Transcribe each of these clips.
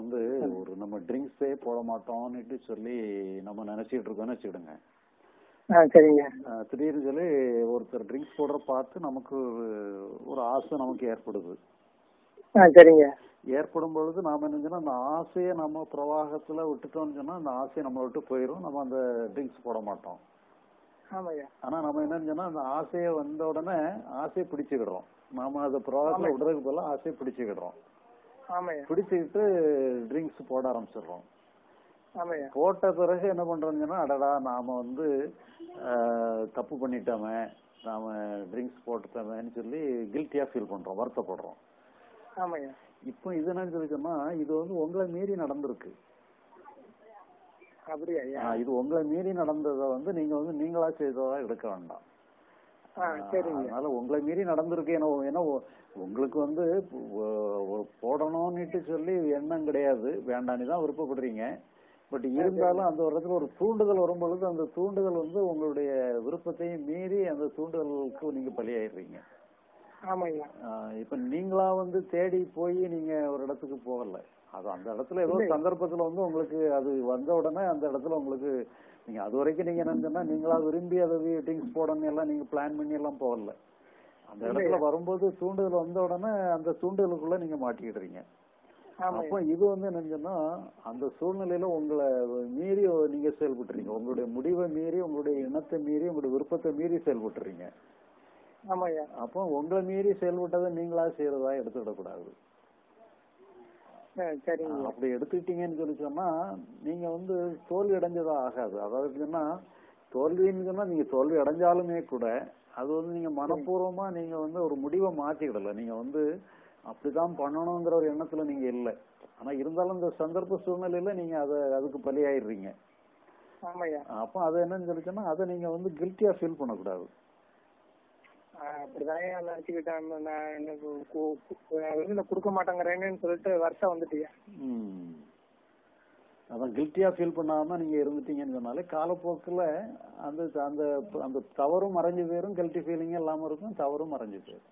வந்து ஒரு நம்ம ட்ரிங்க்ஸே போட மாட்டோம்னுட்டு சொல்லி நம்ம நினைச்சிட்டு இருக்கோம்னு வச்சுக்கிடுங்க ஆ சரிங்க அஹ் திடீர்னு சொல்லி ஒருத்தர் ட்ரிங்க்ஸ் போடுற பார்த்து நமக்கு ஒரு ஒரு ஆசை நமக்கு ஏற்படுது ஆ சரிங்க ஏற்படும் பொழுது நாம என்ன சொன்னா அந்த ஆசையை நம்ம பிரவாகத்துல விட்டுட்டோம்னு சொன்னா அந்த ஆசையை நம்ம விட்டு போயிடும் நம்ம அந்த ட்ரிங்க்ஸ் போட மாட்டோம் ஆமாய்யா ஆனா நம்ம என்னன்னு சொன்னா அந்த ஆசையை வந்த உடனே ஆசையை பிடிச்சுக்கிடுறோம் நாம அதை பிரவாகத்துல விடுறதுக்கு பதிலா ஆசையை பிடிச்சுக்கிடுறோம் ஆமாய்யா பிடிச்சுக்கிட்டு ட்ரிங்க்ஸ் போட ஆரம்பிச்சிடுறோம் ஆமாய்யா போட்ட பிறகு என்ன பண்றோம்னு சொன்னா அடடா நாம வந்து ஆஹ், தப்பு பண்ணிட்டோமே நாம ட்ரிங்க்ஸ் போட்டுட்டோமேன்னு சொல்லி கில்ட்டியா ஃபீல் பண்றோம் வருத்தப்படுறோம் ஆமாய்யா இப்போ இது என்னன்னு சொல்லி சொன்னா இது வந்து உங்களை மீறி நடந்திருக்கு அப்படியா ஐயா ஆஹ், இது உங்களை மீறி நடந்ததை வந்து நீங்க வந்து நீங்களா செய்ததா எடுக்க வேண்டாம் ஆ சரிங்க அதனால உங்களை மீறி நடந்திருக்கு ஏன்னா ஏன்னா உ- உங்களுக்கு வந்து ஒ- ஒரு போடணும்னுட்டு சொல்லி எண்ணம் கிடையாது வேண்டான்னு தான் விருப்பப்படுறீங்க பட் இருந்தாலும் அந்த ஒரு இடத்துல ஒரு தூண்டுதல் வரும் பொழுது அந்த தூண்டுதல் வந்து உங்களுடைய விருப்பத்தையும் மீறி அந்த தூண்டுதலுக்கு நீங்க பலியாயிடுறீங்க ஆமாய்யா ஆஹ் இப்ப நீங்களா வந்து தேடி போய் நீங்க ஒரு இடத்துக்கு போகல அது அந்த இடத்துல ஏதோ ஒரு சந்தர்ப்பத்துல வந்து உங்களுக்கு அது வந்த உடனே அந்த இடத்துல உங்களுக்கு நீங்க அது வரைக்கும் நீங்க என்னன்னா நீங்களா விரும்பி அதை ட்ரிங்க்ஸ் போடணும் எல்லாம் நீங்க பிளான் பண்ணி எல்லாம் போகல அந்த இடத்துல வரும்போது தூண்டுதல் வந்த உடனே அந்த தூண்டுதலுக்குள்ள நீங்க மாட்டிக்கிடுறீங்க ஆமாய்யா அப்போ இது வந்து என்னன்னா அந்த சூழ்நிலையில உங்களை மீறி நீங்க செயல்பட்டுறீங்க உங்களுடைய முடிவை மீறி உங்களுடைய இனத்தை மீறி உங்களுடைய விருப்பத்தை மீறி செயல்பட்டுறீங்க ஆமாய்யா அப்போ உங்களை மீறி செயல்பட்டதை நீங்களா செய்யறதா எடுத்துக்கிடக்கூடாது ஆ சரிங்க அப்படி எடுத்துக்கிட்டீங்கன்னு சொல்லி சொன்னா நீங்க வந்து தோல்வி அடைஞ்சதா ஆகாது அதாவது சொன்னா தோல்வின்னு சொன்னா நீங்க தோல்வி அடைஞ்சாலுமே கூட அது வந்து நீங்க மனப்பூர்வமா நீங்க வந்து ஒரு முடிவை மாத்திக்கிடல நீங்க வந்து அப்படிதான் பண்ணணுங்கிற ஒரு எண்ணத்துல நீங்க இல்ல ஆனா இருந்தாலும் இந்த சந்தர்ப்ப சூழ்நிலையில நீங்க அதை அதுக்கு பலியாயிடுறீங்க ஆமாய்யா அப்போ அது என்னன்னு சொல்லி சொன்னா அதை நீங்க வந்து கில்ட்டியா ஃபீல் பண்ணக்கூடாது ஆ, அப்படிதான் ஏன் நினைச்சுக்கிட்டேன் நான் எனக்கு கு- கு- வெளியில கொடுக்க மாட்டேங்கிறேன்னு சொல்லிட்டு வருத்தம் வந்துட்டியா ம். அதான் கில்ட்டியா ஃபீல் பண்ணாம நீங்க இருந்துட்டீங்கன்னு சொன்னாலே காலப்போக்குல அந்த அந்த அந்த தவறும் மறைஞ்சு போயிரும் கில்ட்டி ஃபீலிங் இல்லாம இருக்கும் தவறும் மறைஞ்சு போயிரும்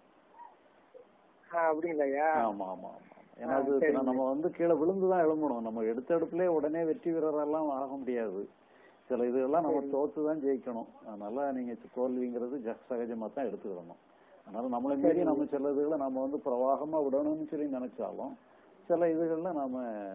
ஆ, அப்படிங்களாய்யா ஆமா ஆமா ஆமா ஏன்னா அது பின்ன நம்ம வந்து கீழே விழுந்துதான் எழும்பணும் நம்ம எடுத்த எடுப்புலயே உடனே வெற்றி வீரரெல்லாம் ஆக முடியாது சில இதெல்லாம் நம்ம தோத்து தான் ஜெயிக்கணும் அதனால நீங்க தோல்விங்கிறது ஜ- சகஜமா தான் எடுத்துக்கிடணும் அதனால நம்மளை மீறி நம்ம சில இதுகளை நம்ம வந்து பிரவாகமா விடணும்னு சொல்லி நினைச்சாலும் சில இதுகள்ல நாம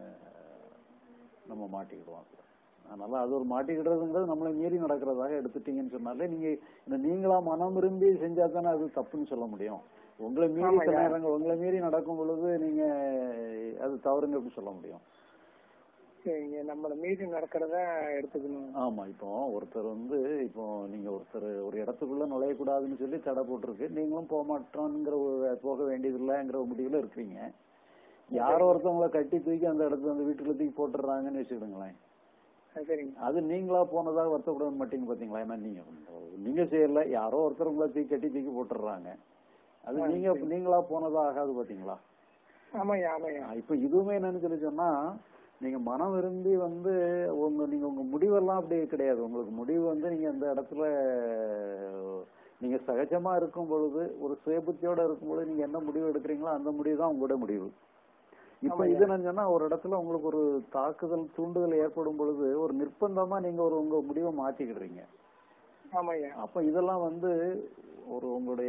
நம்ம மாட்டிக்கிடுவோம் அதனால அது ஒரு மாட்டிக்கிடுறதுங்கிறது நம்மளை மீறி நடக்கிறதாக எடுத்துட்டீங்கன்னு சொன்னாலே நீங்க இந்த நீங்களா மனம் விரும்பி செஞ்சா தானே அது தப்புன்னு சொல்ல முடியும் உங்களை மீறி சில நேரங்கள் உங்களை மீறி நடக்கும் பொழுது நீங்க அது தவறுங்க எப்படி சொல்ல முடியும் சரிங்க நம்மள மீறி நடக்கிறத எடுத்துக்கணும் ஆமா இப்போ ஒருத்தர் வந்து இப்போ நீங்க ஒருத்தர் ஒரு இடத்துக்குள்ள நுழையக்கூடாதுன்னு சொல்லி தடை போட்டிருக்கு நீங்களும் போக மாட்டோங்கிற ஒரு போக வேண்டியதில்லைங்கிற ஒரு முடிவுல இருக்கிறீங்க யாரோ ஒருத்தவங்கள கட்டி தூக்கி அந்த இடத்துல அந்த வீட்டுக்குள்ள தூக்கி போட்டுடுறாங்கன்னு வச்சுக்கிடுங்களேன் ஆ, சரிங்க அது நீங்களா போனதாக வருத்தப்பட மாட்டீங்க பாத்தீங்களா ஏன்னா நீங்க நீங்க செய்யல யாரோ ஒருத்தர் உங்களை தூக்கி கட்டி தூக்கி போட்டுடுறாங்க அது நீங்க நீங்களா போனதா ஆகாது பாத்தீங்களா ஆமாய்யா ஆமாய்யா இப்ப இதுவுமே என்னன்னு சொல்லி சொன்னா நீங்க மனம் விரும்பி வந்து உங்க நீங்க உங்க முடிவெல்லாம் அப்படி கிடையாது உங்களுக்கு முடிவு வந்து நீங்க அந்த இடத்துல நீங்க சகஜமா இருக்கும் பொழுது ஒரு சுயபுத்தியோட இருக்கும் பொழுது நீங்க என்ன முடிவு எடுக்கிறீங்களோ அந்த முடிவு தான் உங்களோட முடிவு இப்ப இது என்னன்னு சொன்னா ஒரு இடத்துல உங்களுக்கு ஒரு தாக்குதல் தூண்டுதல் ஏற்படும் பொழுது ஒரு நிர்பந்தமா நீங்க ஒரு உங்க முடிவை மாத்திக்கிடுறீங்க ஆமாய்யா அப்ப இதெல்லாம் வந்து ஒரு உங்களுடைய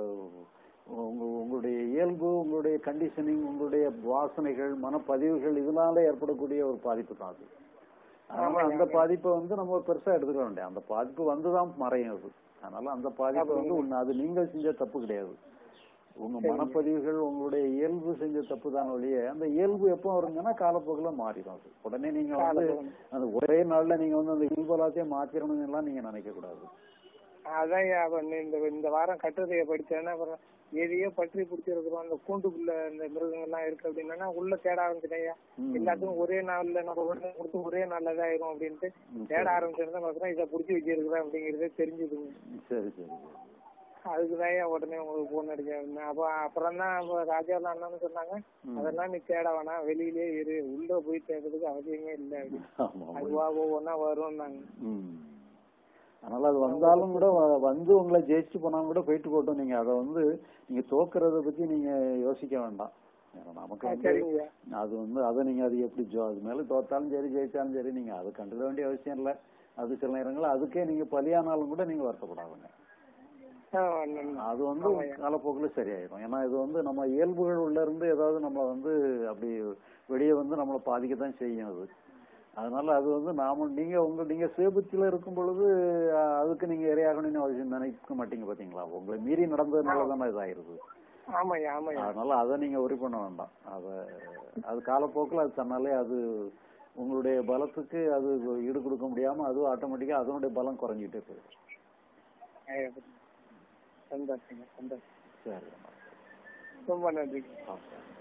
உங்க உங்களுடைய இயல்பு உங்களுடைய கண்டிஷனிங் உங்களுடைய வாசனைகள் மனப்பதிவுகள் இதனால ஏற்படக்கூடிய ஒரு பாதிப்பு தான் அது அதனால அந்த பாதிப்பை வந்து நம்ம பெருசா எடுத்துக்க வேண்டாம் அந்த பாதிப்பு வந்துதான் மறையும் அது அதனால அந்த பாதிப்பை வந்து ஒண்ணு அது நீங்க செஞ்ச தப்பு கிடையாது உங்க மனப்பதிவுகள் உங்களுடைய இயல்பு செஞ்ச தப்பு தான் ஒழிய அந்த இயல்பு எப்போ வருங்கன்னா காலப்போக்கில் மாறிடும் அது உடனே நீங்க வந்து அந்த ஒரே நாள்ல நீங்க வந்து அந்த இயல்பு எல்லாத்தையும் மாத்திரணும்னு எல்லாம் நீங்க நினைக்க கூடாது அதான் இந்த இந்த வாரம் கட்டுரையை படிச்சேன்னா அப்புறம் எதையோ பற்றி பிடிச்சிருக்கிறோம் அந்த கூண்டுக்குள்ள இந்த மிருகங்கள்லாம் இருக்கு அப்படின்னா உள்ள தேட ஆரம்பிச்சிட்டேன் எல்லாத்துக்கும் ஒரே நாள்ல நம்ம உடனே கொடுத்து ஒரே நாள்ல தான் ஆயிரும் அப்படின்ட்டு தேட ஆரம்பிச்சிருந்தா பாக்குறேன் இதை பிடிச்சி வச்சிருக்கிறேன் அப்படிங்கறதே தெரிஞ்சுதுங்க சரி சரி சரி அதுக்குதான் உடனே உங்களுக்கு போன் அடிச்சேன் அப்ப அப்புறம் தான் ராஜா அண்ணன்னு சொன்னாங்க அதெல்லாம் நீ தேட வேணாம் வெளியிலே இரு உள்ள போய் தேடுறதுக்கு அவசியமே இல்லை அப்படின்னு ஆமா ஆமா. அதுவா ஒவ்வொன்னா வரும்னாங்க ம். அதனால அது வந்தாலும் கூட வ- வந்து உங்களை ஜெயிச்சு போனாலும் கூட போயிட்டு போட்டோம் நீங்க அதை வந்து நீங்க தோக்குறத பத்தி நீங்க யோசிக்க வேண்டாம் ஏன்னா நமக்கு ஆ, வந்து சரிங்கய்யா அது வந்து அதை நீங்க அது எப்படி ஜோ அது மேல தோத்தாலும் சரி ஜெயிச்சாலும் சரி நீங்க அது கண்டுக்க வேண்டிய அவசியம் இல்லை அது சில நேரங்கள் அதுக்கே நீங்க பலியானாலும் கூட நீங்க வருத்தப்படாதுங்க ஆ, நன்றி. அது வந்து ஆமாய்யா. காலப்போக்குல சரியாயிடும் ஏன்னா இது வந்து நம்ம இயல்புகள் உள்ள இருந்து ஏதாவது நம்ம வந்து அப்படி வெளியே வந்து நம்மளை பாதிக்கத்தான் செய்யும் அது அதனால அது வந்து நாம நீங்க உங்க நீங்க சுயபுத்தியில இருக்கும் பொழுது அஹ், அதுக்கு நீங்க இரையாகணும்னு அவசியம் நினைக்க மாட்டீங்க பாத்தீங்களா உங்களை மீறி நடந்ததுனால தானே இதாயிருது ஆமாய்யா ஆமாய்யா அதனால அதை நீங்க ஒரி பண்ண வேண்டாம் அத அது காலப்போக்கில் அது தன்னாலே அது உங்களுடைய பலத்துக்கு அது ஈடு கொடுக்க முடியாம அது ஆட்டோமேட்டிக்கா அதனுடைய பலம் குறைஞ்சிட்டே போயிடும் ஐயா, சந்தோஷங்க சந்தோஷம் சரி ரொம்ப நன்றி ஓகே